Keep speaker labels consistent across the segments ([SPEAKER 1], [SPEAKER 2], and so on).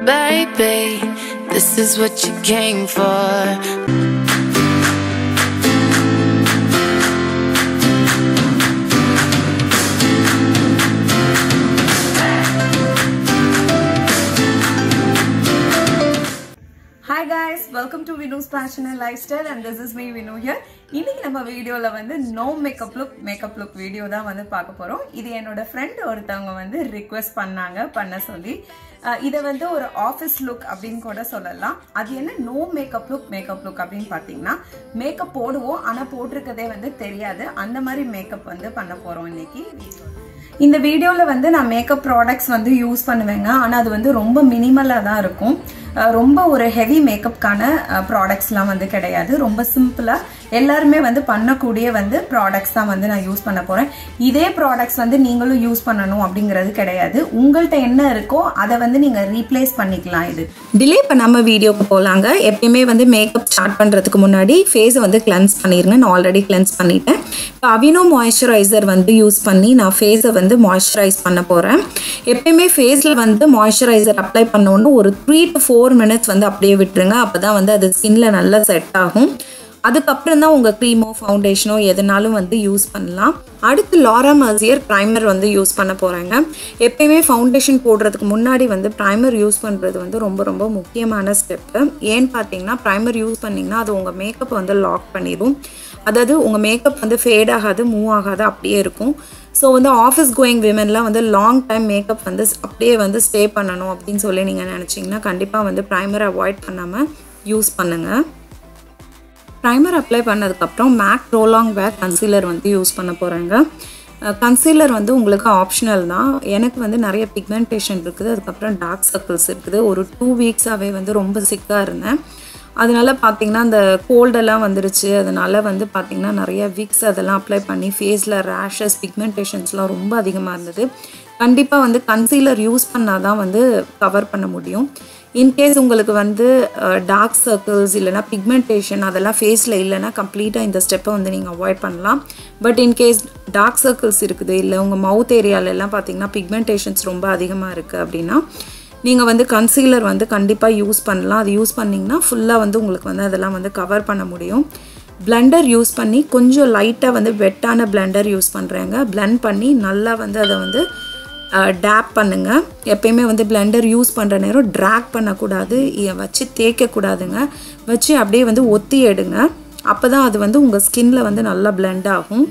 [SPEAKER 1] Baby, this is what you came for.
[SPEAKER 2] Hi guys welcome to Vinu's fashion and life style and this is me Vinu here இன்னைக்கு நம்ம வீடியோவில் வந்து no makeup look makeup look video தான் வந்து பார்க்க போகிறோம் இது என்னோட ஃப்ரெண்ட் ஒருத்தவங்க வந்து ரிக்வெஸ்ட் பண்ணாங்க பண்ண சொல்லி அஹ், இதை வந்து ஒரு ஆஃபீஸ் லுக் அப்படின்னு கூட சொல்லலாம் அது என்ன no makeup look makeup look அப்படின்னு பார்த்தீங்கன்னா மேக்கப் போடுவோம் ஆனால் போட்டிருக்கதே வந்து தெரியாது அந்த மாதிரி மேக்கப் வந்து பண்ண போகிறோம் இன்னைக்கு இந்த வீடியோவில் வந்து நான் மேக்கப் ப்ராடக்ட்ஸ் வந்து யூஸ் பண்ணுவேங்க ஆனால் அது வந்து ரொம்ப மினிமலாக தான் இருக்கும் அஹ் ரொம்ப ஒரு ஹெவி மேக்கப்கான ப்ராடக்ட்ஸ்லாம் வந்து கிடையாது ரொம்ப சிம்பிளாக எல்லாருமே வந்து பண்ணக்கூடிய வந்து ப்ராடக்ட்ஸ் தான் வந்து நான் யூஸ் பண்ண போகிறேன் இதே ப்ராடக்ட்ஸ் வந்து நீங்களும் யூஸ் பண்ணணும் அப்படிங்கிறது கிடையாது உங்கள்கிட்ட என்ன இருக்கோ அதை வந்து நீங்கள் ரீப்ளேஸ் பண்ணிக்கலாம் இது
[SPEAKER 3] டிலே பண்ணாமல் வீடியோக்கு போகலாங்க எப்பயுமே வந்து மேக்கப் ஸ்டார்ட் பண்ணுறதுக்கு முன்னாடி ஃபேஸை வந்து கிளென்ஸ் பண்ணிடுங்க நான் ஆல்ரெடி கிளென்ஸ் பண்ணிட்டேன் இப்போ அவினோ மாய்ஸ்சரைசர் வந்து யூஸ் பண்ணி நான் ஃபேஸை வந்து மாய்ஸ்சரைஸ் பண்ண போகிறேன் எப்பயுமே ஃபேஸில் வந்து மாய்ஸ்சரைசர் அப்ளை பண்ணோன்னு ஒரு த்ரீ டு ஃபோர் மினிட்ஸ் வந்து அப்படியே விட்டுருங்க அப்போ தான் வந்து அது ஸ்கின்ல நல்லா செட் ஆகும் அதுக்கப்புறம் தான் உங்கள் க்ரீமோ ஃபவுண்டேஷனோ எதுனாலும் வந்து யூஸ் பண்ணலாம் அடுத்து லாரா மர்சியர் ப்ரைமர் வந்து யூஸ் பண்ண போகிறாங்க எப்பயுமே ஃபவுண்டேஷன் போடுறதுக்கு முன்னாடி வந்து ப்ரைமர் யூஸ் பண்ணுறது வந்து ரொம்ப ரொம்ப முக்கியமான ஸ்டெப்பு ஏன்னு பார்த்தீங்கன்னா ப்ரைமர் யூஸ் பண்ணிங்கன்னா அது உங்கள் மேக்கப் வந்து லாக் பண்ணிடும் அதாவது உங்கள் மேக்கப் வந்து ஃபேட் ஆகாது மூவ் ஆகாது அப்படியே இருக்கும் ஸோ வந்து ஆஃபீஸ் கோயிங் விமென்லாம் வந்து லாங் டைம் மேக்கப் வந்து அப்படியே வந்து ஸ்டே பண்ணணும் அப்படின்னு சொல்லி நீங்கள் நினச்சிங்கன்னா கண்டிப்பாக வந்து ப்ரைமரை அவாய்ட் பண்ணாமல் யூஸ் பண்ணுங்கள் ப்ரைமர் அப்ளை பண்ணதுக்கப்புறம் மேக் ரோலாங் பேக் கன்சீலர் வந்து யூஸ் பண்ண போகிறாங்க கன்சீலர் வந்து உங்களுக்கு ஆப்ஷனல் தான் எனக்கு வந்து நிறைய பிக்மெண்டேஷன் இருக்குது அதுக்கப்புறம் டார்க் சர்க்கிள்ஸ் இருக்குது ஒரு டூ வீக்ஸாகவே வந்து ரொம்ப சிக்காக இருந்தேன் அதனால பார்த்தீங்கன்னா அந்த கோல்டெல்லாம் வந்துருச்சு அதனால வந்து பார்த்தீங்கன்னா நிறைய விக்ஸ் அதெல்லாம் அப்ளை பண்ணி ஃபேஸில் ரேஷஸ் பிக்மெண்டேஷன்ஸ்லாம் ரொம்ப அதிகமாக இருந்தது கண்டிப்பாக வந்து கன்சீலர் யூஸ் பண்ணால் தான் வந்து கவர் பண்ண முடியும் இன்கேஸ் உங்களுக்கு வந்து டார்க் சர்க்கிள்ஸ் இல்லைனா பிக்மெண்டேஷன் அதெல்லாம் ஃபேஸில் இல்லைனா கம்ப்ளீட்டாக இந்த ஸ்டெப்பை வந்து நீங்கள் அவாய்ட் பண்ணலாம் பட் இன்கேஸ் டார்க் சர்க்கிள்ஸ் இருக்குது இல்லை உங்கள் மவுத் ஏரியாலெல்லாம் பார்த்தீங்கன்னா பிக்மெண்டேஷன்ஸ் ரொம்ப அதிகமாக இருக்குது அப்படின்னா நீங்கள் வந்து கன்சீலர் வந்து கண்டிப்பாக யூஸ் பண்ணலாம் அது யூஸ் பண்ணிங்கன்னா ஃபுல்லாக வந்து உங்களுக்கு வந்து அதெல்லாம் வந்து கவர் பண்ண முடியும் பிளெண்டர் யூஸ் பண்ணி கொஞ்சம் லைட்டாக வந்து வெட்டான பிளெண்டர் யூஸ் பண்ணுறேங்க blend பண்ணி நல்லா வந்து அதை வந்து டேப் பண்ணுங்க எப்பயுமே வந்து பிளெண்டர் யூஸ் பண்ணுற நேரம் ட்ராக் பண்ணக்கூடாது இ- வச்சு தேய்க்கக்கூடாதுங்க வச்சு அப்படியே வந்து ஒத்தி எடுங்க அப்போ தான் அது வந்து உங்கள் ஸ்கின்ல வந்து நல்லா blend ஆகும்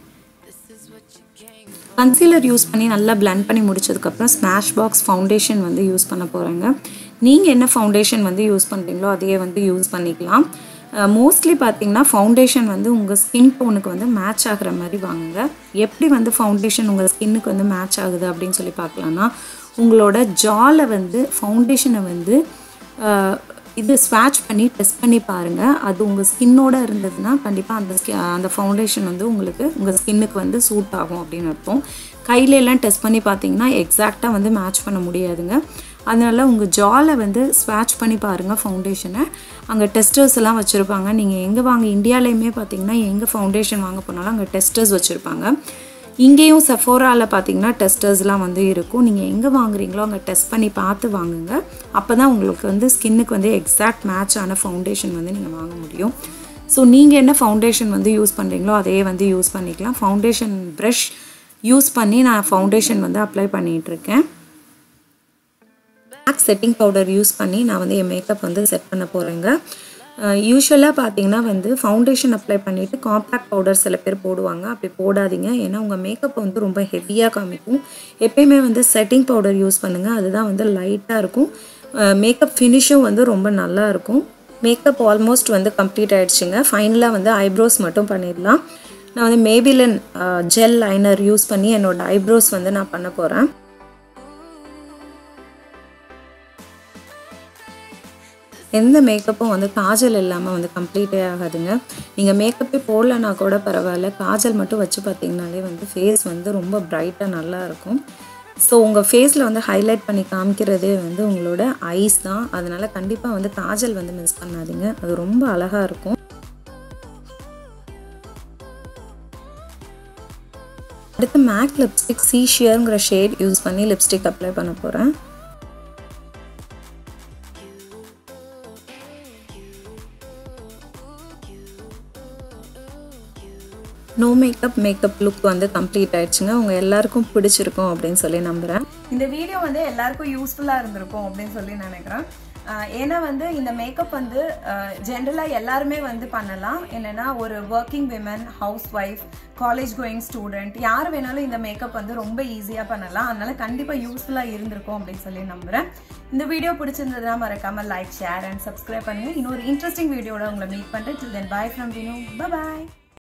[SPEAKER 3] கன்சீலர் யூஸ் பண்ணி நல்லா blend பண்ணி முடிச்சதுக்கப்புறம் ஸ்மாஷ் பாக்ஸ் ஃபவுண்டேஷன் வந்து யூஸ் பண்ண போகிறேங்க நீங்கள் என்ன ஃபவுண்டேஷன் வந்து யூஸ் பண்ணுறீங்களோ அதையே வந்து யூஸ் பண்ணிக்கலாம் மோஸ்ட்லி பார்த்தீங்கன்னா ஃபவுண்டேஷன் வந்து உங்கள் ஸ்கின் டோனுக்கு வந்து மேட்ச் ஆகுற மாதிரி வாங்குங்க எப்படி வந்து ஃபவுண்டேஷன் உங்கள் ஸ்கின்னுக்கு வந்து மேட்ச் ஆகுது அப்படின்னு சொல்லி பார்க்கலான்னா உங்களோட ஜால வந்து ஃபவுண்டேஷனை வந்து அஹ், இது ஸ்வாட்ச் பண்ணி டெஸ்ட் பண்ணி பாருங்கள் அது உங்கள் ஸ்கின்னோட இருந்ததுன்னா கண்டிப்பாக அந்த skin- அந்த ஃபவுண்டேஷன் வந்து உங்களுக்கு உங்கள் ஸ்கின்னுக்கு வந்து சூட் ஆகும் அப்படின்னு அர்த்தம் கையில எல்லாம் டெஸ்ட் பண்ணி பார்த்தீங்கன்னா எக்ஸாக்டாக வந்து மேட்ச் பண்ண முடியாதுங்க அதனால உங்கள் ஜாலை வந்து ஸ்வாட்ச் பண்ணி பாருங்கள் ஃபவுண்டேஷனை அங்கே டெஸ்டர்ஸ் எல்லாம் வச்சுருப்பாங்க நீங்கள் எங்கே வாங்க இந்தியாலையுமே பார்த்தீங்கன்னா எங்கே ஃபவுண்டேஷன் வாங்க போனாலும் அங்கே டெஸ்டர்ஸ் வச்சுருப்பாங்க இங்கேயும் செஃபோராவில் பார்த்தீங்கன்னா டெஸ்டர்ஸ்லாம் வந்து இருக்கும் நீங்கள் எங்கே வாங்குறீங்களோ அங்கே டெஸ்ட் பண்ணி பார்த்து வாங்குங்க அப்போ தான் உங்களுக்கு வந்து ஸ்கின்னுக்கு வந்து எக்ஸாக்ட் மேட்ச் ஆன ஃபவுண்டேஷன் வந்து நீங்கள் வாங்க முடியும் ஸோ நீங்கள் என்ன ஃபவுண்டேஷன் வந்து யூஸ் பண்ணுறீங்களோ அதையே வந்து யூஸ் பண்ணிக்கலாம் ஃபவுண்டேஷன் ப்ரஷ் யூஸ் பண்ணி நான் ஃபவுண்டேஷன் வந்து அப்ளை பண்ணிகிட்ருக்கேன் மேக் செட்டிங் பவுடர் யூஸ் பண்ணி நான் வந்து என் மேக்கப் வந்து செட் பண்ண போகிறேங்க யூஸ்வலாக பார்த்தீங்கன்னா வந்து ஃபவுண்டேஷன் அப்ளை பண்ணிவிட்டு காம்பேக்ட் பவுடர் சில பேர் போடுவாங்க அப்படி போடாதீங்க ஏன்னா உங்கள் மேக்கப் வந்து ரொம்ப ஹெவியாக காமிக்கும் எப்பயுமே வந்து செட்டிங் பவுடர் யூஸ் பண்ணுங்கள் அதுதான் வந்து லைட்டாக இருக்கும் மேக்கப் ஃபினிஷும் வந்து ரொம்ப நல்லா இருக்கும் மேக்கப் ஆல்மோஸ்ட் வந்து கம்ப்ளீட் ஆயிடுச்சுங்க ஃபைனலாக வந்து ஐப்ரோஸ் மட்டும் பண்ணிடலாம் நான் வந்து மேபிலன் ஜெல் லைனர் யூஸ் பண்ணி என்னோட ஐப்ரோஸ் வந்து நான் பண்ண போகிறேன் எந்த மேக்கப்பும் வந்து காஜல் இல்லாமல் வந்து கம்ப்ளீட்டே ஆகாதுங்க நீங்கள் மேக்கப்பே போடலன்னா கூட பரவாயில்ல காஜல் மட்டும் வச்சு பார்த்தீங்கனாலே வந்து ஃபேஸ் வந்து ரொம்ப பிரைட்டாக நல்லா இருக்கும் ஸோ உங்கள் ஃபேஸில் வந்து ஹைலைட் பண்ணி காமிக்கிறதே வந்து உங்களோட ஐஸ் தான் அதனால் கண்டிப்பாக வந்து காஜல் வந்து மிஸ் பண்ணாதீங்க அது ரொம்ப அழகாக இருக்கும் அடுத்து மேக் லிப்ஸ்டிக் சீஷியருங்கிற ஷேட் யூஸ் பண்ணி லிப்ஸ்டிக் அப்ளை பண்ண போகிறேன் நோ மேக்கப் மேக்கப் லுக் வந்து கம்ப்ளீட் ஆயிடுச்சுங்க உங்கள் எல்லாருக்கும் பிடிச்சிருக்கும் அப்படின்னு சொல்லி நம்புகிறேன்
[SPEAKER 2] இந்த வீடியோ வந்து எல்லாருக்கும் யூஸ்ஃபுல்லாக இருந்திருக்கும் அப்படின்னு சொல்லி நினைக்கிறேன் ஆஹ் ஏன்னா வந்து இந்த மேக்கப் வந்து ஜென்ரலாக எல்லாருமே வந்து பண்ணலாம் என்னன்னா ஒரு working women housewife college going student யார் வேணாலும் இந்த மேக்கப் வந்து ரொம்ப ஈஸியாக பண்ணலாம் அதனால கண்டிப்பாக யூஸ்ஃபுல்லாக இருந்திருக்கும் அப்படின்னு சொல்லி நம்புகிறேன் இந்த வீடியோ பிடிச்சிருந்ததுன்னா மறக்காம லைக் ஷேர் அண்ட் சப்ஸ்கிரைப் பண்ணுங்க இன்னொரு இன்ட்ரெஸ்டிங் வீடியோட உங்களை மீட் பண்ணுறேன் டில் தென் பாய் ஃப்ரம் வினோ பாய்